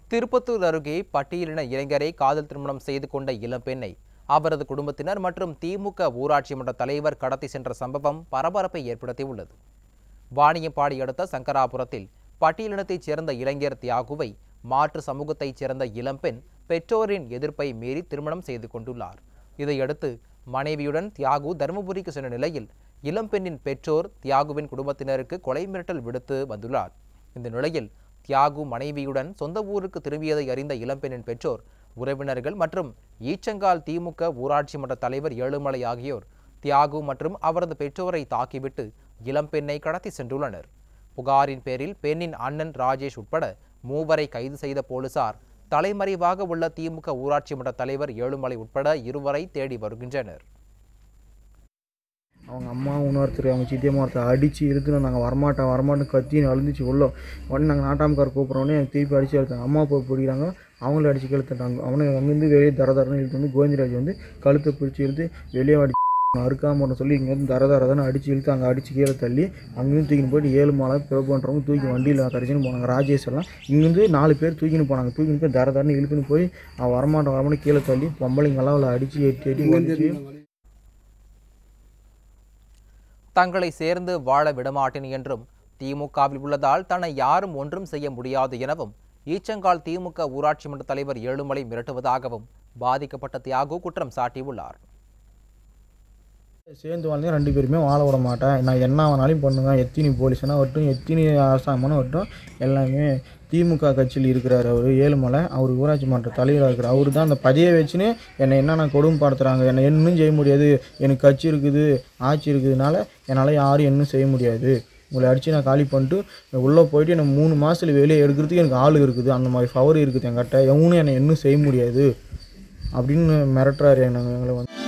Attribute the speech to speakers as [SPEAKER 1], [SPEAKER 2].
[SPEAKER 1] திருப்பத்தூர் அருகே பட்டியலின இளைஞரை காதல் திருமணம் செய்து கொண்ட இளம்பெண்ணை அவரது குடும்பத்தினர் மற்றும் திமுக ஊராட்சி மன்ற தலைவர் கடத்தி சென்ற சம்பவம் பரபரப்பை ஏற்படுத்தியுள்ளது வாணியம்பாடி அடுத்த சங்கராபுரத்தில் பட்டியலினத்தைச் சேர்ந்த இளைஞர் தியாகுவை மாற்று சமூகத்தைச் சேர்ந்த இளம்பெண் பெற்றோரின் எதிர்ப்பை மீறி திருமணம் செய்து கொண்டுள்ளார் இதையடுத்து மனைவியுடன் தியாகு தருமபுரிக்கு சென்ற நிலையில் இளம்பெண்ணின் பெற்றோர் தியாகுவின் குடும்பத்தினருக்கு கொலை மிரட்டல் விடுத்து வந்துள்ளார் இந்த நிலையில் தியாகு மனைவியுடன் சொந்த ஊருக்கு திரும்பியதை அறிந்த இளம்பெண்ணின் பெற்றோர் உறவினர்கள் மற்றும் ஈச்சங்கால் திமுக ஊராட்சி மன்ற தலைவர் ஏழுமலை ஆகியோர் தியாகு மற்றும் அவரது பெற்றோரை தாக்கிவிட்டு இளம்பெண்ணை கடத்தி சென்றுள்ளனர் புகாரின் பேரில் பெண்ணின் அண்ணன் ராஜேஷ் உட்பட மூவரை கைது செய்த போலீசார் தலைமறைவாக உள்ள திமுக ஊராட்சி மன்ற தலைவர் ஏழுமலை உட்பட இருவரை தேடி வருகின்றனர்
[SPEAKER 2] அவங்க அம்மா இன்னொருத்தர் அவங்க சித்தியம்மா ஒருத்தர் அடித்து இழுத்துன்னு நாங்கள் வரமாட்டோம் வரமாட்டோம் கத்தின்னு அழுந்துச்சு உள்ள உடனே நாங்கள் நாட்டாமக்கார் கூப்பிட்றோடனே எனக்கு திருப்பி அடித்து இழுத்தாங்க அம்மா போய் பிடிக்கிறாங்க அவங்களும் அடித்து கழுத்துட்டாங்க அவனை அங்கேருந்து வெளியே தர தரன்னு இழுத்து வந்து கோவிந்தராஜ் வந்து கழுத்தை பிடிச்சி இழுத்து வெளியே அடி அறுக்காம போன சொல்லி இங்கேருந்து தர தர தானே அடித்து இழுத்து அங்கே அடித்து கீழே தள்ளி அங்கேருந்து தூக்கின்னு போயிட்டு ஏழு மாலை பிறப்பு பண்ணுறவங்க தூக்கி வண்டியில் கரைச்சின்னு போனாங்க ராஜேஷ் எல்லாம் இங்கேருந்து நாலு பேர் தூக்கின்னு போனாங்க தூக்கின்னு போய் தர தரன்னு இழுத்துன்னு போய் அவன் வரமாட்டேன் வரமாட்டேன் கீழே தள்ளி பொம்பளைங்கெல்லாம் அவளை அடித்து எட்டி எட்டி வந்துச்சு
[SPEAKER 1] தங்களை சேர்ந்து வாழ விடமாட்டேன் என்றும் திமுகவில் உள்ளதால் தன்னை யாரும் ஒன்றும் செய்ய முடியாது எனவும் ஈச்சங்கால் திமுக ஊராட்சி மன்ற தலைவர் ஏழுமலை மிரட்டுவதாகவும் பாதிக்கப்பட்ட தியாகு குற்றம் சாட்டியுள்ளார்
[SPEAKER 2] சேர்ந்து வாழ்ந்தே ரெண்டு பேருமே வாழ விட மாட்டேன் நான் என்ன வேணாலும் பண்ணுவேன் எத்தினி போலீஸ்னா வரட்டும் எத்தினி அரசாங்கம்னு வரட்டும் எல்லாமே திமுக கட்சியில் இருக்கிறார் அவர் ஏழுமலை அவர் ஊராட்சி மன்ற தலைவராக இருக்கிறார் அவர் தான் அந்த பதியை வச்சுன்னு என்னை என்னென்ன கொடுமைப்படுத்துகிறாங்க என்னை இன்னும் செய்ய முடியாது எனக்கு கட்சி இருக்குது ஆட்சி இருக்குதுனால என்னால் யாரும் இன்னும் செய்ய முடியாது உங்களை அடித்து நான் காலி பண்ணிட்டு உள்ளே போயிட்டு எனக்கு மூணு மாதத்துல வெளியே எடுக்கிறதுக்கு எனக்கு ஆள் இருக்குது அந்த மாதிரி பவர் இருக்குது என்கிட்ட எவனும் என்னை இன்னும் செய்ய முடியாது அப்படின்னு மிரட்டுறாரு எங்களை எங்களை வந்து